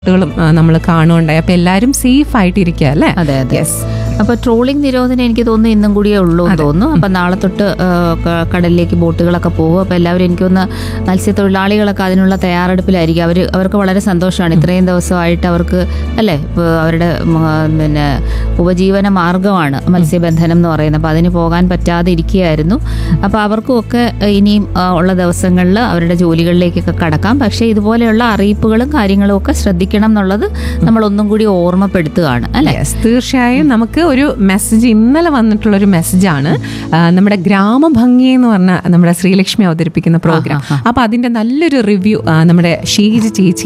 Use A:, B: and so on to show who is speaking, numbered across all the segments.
A: നമ്മൾ കാണുകയുണ്ടായി അപ്പൊ എല്ലാവരും സേഫ് ആയിട്ടിരിക്കുക അല്ലേ
B: അതെ അതെ
A: യെസ്
B: അപ്പൊ ട്രോളിംഗ് നിരോധനം എനിക്ക് തോന്നുന്നു ഇന്നും കൂടിയേ ഉള്ളൂ എന്ന് തോന്നുന്നു അപ്പൊ നാളെ തൊട്ട് ആ, ക- കടലിലേക്ക് ബോട്ടുകളൊക്കെ പോകും അപ്പൊ എല്ലാവരും എനിക്കൊന്ന് മത്സ്യത്തൊഴിലാളികളൊക്കെ അതിനുള്ള തയ്യാറെടുപ്പിലായിരിക്കും അവർ അവർക്ക് വളരെ സന്തോഷമാണ് ഇത്രയും ദിവസമായിട്ട് അവർക്ക് അല്ലേ ഇപ്പൊ അവരുടെ ഉം, ആ, പിന്നെ ഉപജീവന മാർഗമാണ് മത്സ്യബന്ധനം എന്ന് പറയുന്നത് അപ്പൊ അതിന് പോകാൻ പറ്റാതെ ഇരിക്കുകയായിരുന്നു അപ്പൊ അവർക്കും ഒക്കെ ഇനിയും ആ, ഉള്ള ദിവസങ്ങളിൽ അവരുടെ ജോലികളിലേക്കൊക്കെ കടക്കാം പക്ഷേ ഇതുപോലെയുള്ള അറിയിപ്പുകളും കാര്യങ്ങളും ഒക്കെ ശ്രദ്ധിക്കണം എന്നുള്ളത് നമ്മൾ ഒന്നും കൂടി ഓർമ്മപ്പെടുത്തുകയാണ് അല്ലെ
A: യെസ് തീർച്ചയായും നമുക്ക് ഒരു മെസ്സേജ് ഇന്നലെ വന്നിട്ടുള്ള ഒരു മെസ്സേജാണ് നമ്മുടെ ഗ്രാമഭംഗി എന്ന് പറഞ്ഞ നമ്മുടെ ശ്രീലക്ഷ്മി അവതരിപ്പിക്കുന്ന പ്രോഗ്രാം അപ്പൊ അതിന്റെ നല്ലൊരു റിവ്യൂ നമ്മുടെ ഷീജ ചേച്ചി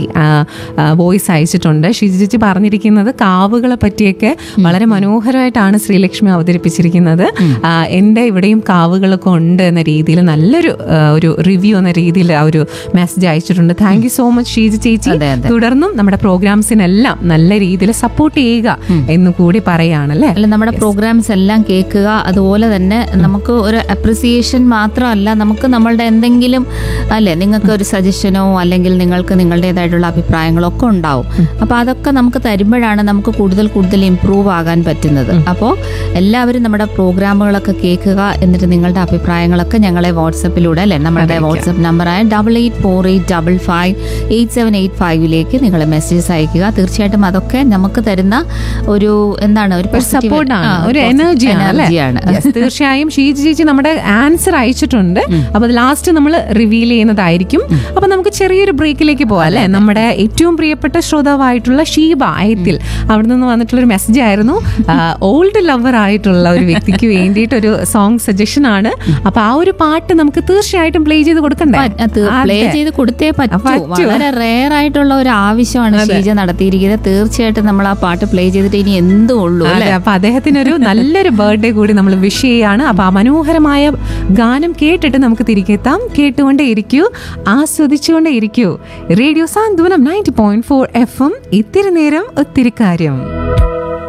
A: വോയിസ് അയച്ചിട്ടുണ്ട് ഷീജ ചേച്ചി പറഞ്ഞിരിക്കുന്നത് കാവുകളെ പറ്റിയൊക്കെ വളരെ മനോഹരമായിട്ടാണ് ശ്രീലക്ഷ്മി അവതരിപ്പിച്ചിരിക്കുന്നത് ആ, എൻ്റെ ഇവിടെയും കാവുകളൊക്കെ ഉണ്ട് എന്ന രീതിയിൽ നല്ലൊരു ആ, ഒരു റിവ്യൂ എന്ന രീതിയിൽ ആ ഒരു മെസ്സേജ് അയച്ചിട്ടുണ്ട് thank you so much Sheeja ചേച്ചി
B: അതെ, അതെ.
A: തുടർന്നും നമ്മുടെ പ്രോഗ്രാംസിനെല്ലാം നല്ല രീതിയിൽ സപ്പോർട്ട് ചെയ്യുക എന്ന് കൂടി പറയാണല്ലേ
B: അല്ല നമ്മുടെ പ്രോഗ്രാംസ് എല്ലാം കേൾക്കുക അതുപോലെ തന്നെ നമുക്ക് ഒരു അപ്രിസിയേഷൻ മാത്രമല്ല നമുക്ക് നമ്മളുടെ എന്തെങ്കിലും അല്ലെ നിങ്ങൾക്ക് ഒരു സജഷനോ അല്ലെങ്കിൽ നിങ്ങൾക്ക് നിങ്ങളുടേതായിട്ടുള്ള അഭിപ്രായങ്ങളോ ഒക്കെ ഉണ്ടാവും അപ്പോൾ അതൊക്കെ നമുക്ക് തരുമ്പോഴാണ് നമുക്ക് കൂടുതൽ കൂടുതൽ ഇമ്പ്രൂവ് ആകാൻ പറ്റുന്നത് അപ്പോൾ എല്ലാവരും നമ്മുടെ പ്രോഗ്രാമുകളൊക്കെ കേൾക്കുക എന്നിട്ട് നിങ്ങളുടെ അഭിപ്രായങ്ങളൊക്കെ ഞങ്ങളെ വാട്സപ്പിലൂടെ അല്ലെ നമ്മുടെ വാട്സപ്പ് നമ്പറായ double eight four eight double five eight seven eight ഫൈവിലേക്ക് നിങ്ങൾ മെസ്സേജസ് അയക്കുക തീർച്ചയായിട്ടും അതൊക്കെ നമുക്ക് തരുന്ന ഒരു എന്താണ് ഒരു
A: ഒരു
B: positive-
A: സപ്പോർട്ടാണ്
B: ആ,
A: ഒരു
B: positive
A: എനർജിയാണ് അല്ലേ
B: എനർജിയാണ്.
A: Yes, തീർച്ചയായും ഷീജ ചേച്ചി നമ്മുടെ ആൻസർ അയച്ചിട്ടുണ്ട് അപ്പൊ അത് ലാസ്റ്റ് നമ്മൾ റിവീൽ ചെയ്യുന്നതായിരിക്കും അപ്പൊ നമുക്ക് ചെറിയൊരു ബ്രേക്കിലേക്ക് പോവാം അല്ലെ നമ്മുടെ ഏറ്റവും പ്രിയപ്പെട്ട ശ്രോതാവായിട്ടുള്ള ഷീബ അയത്തിൽ അവിടെ നിന്ന് വന്നിട്ടുള്ള ഒരു മെസ്സേജ് ആയിരുന്നു ഓൾഡ് ലവർ ആയിട്ടുള്ള ഒരു വ്യക്തിക്ക് വേണ്ടിയിട്ട് ഒരു സോങ് സജഷൻ ആണ് അപ്പൊ ആ ഒരു പാട്ട് നമുക്ക് തീർച്ചയായിട്ടും പ്ലേ ചെയ്ത് കൊടുക്കണ്ടേ
B: അത് പ്ലേ
A: അതെ.
B: ചെയ്ത് കൊടുത്തേ പറ്റൂ
A: പറ്റൂ.
B: വളരെ റെയർ ആയിട്ടുള്ള ഒരു ആവശ്യമാണ് ഷീജ നടത്തിയിരിക്കുന്നത് തീർച്ചയായിട്ടും നമ്മൾ ആ പാട്ട് പ്ലേ ചെയ്തിട്ട് ഇനി എന്തും ഉള്ളൂ
A: അതെ അപ്പൊ അദ്ദേഹത്തിനൊരു നല്ലൊരു ബർത്ത്ഡേ കൂടി നമ്മൾ വിഷ് ചെയ്യാണ് അപ്പൊ ആ മനോഹരമായ ഗാനം കേട്ടിട്ട് നമുക്ക് തിരികെ എത്താം കേട്ടുകൊണ്ടേ ഇരിക്കൂ ആസ്വദിച്ചുകൊണ്ടേ ഇരിക്കൂ radio Santhwanam ninety point four F M ഇത്തിരി നേരം ഒത്തിരി കാര്യം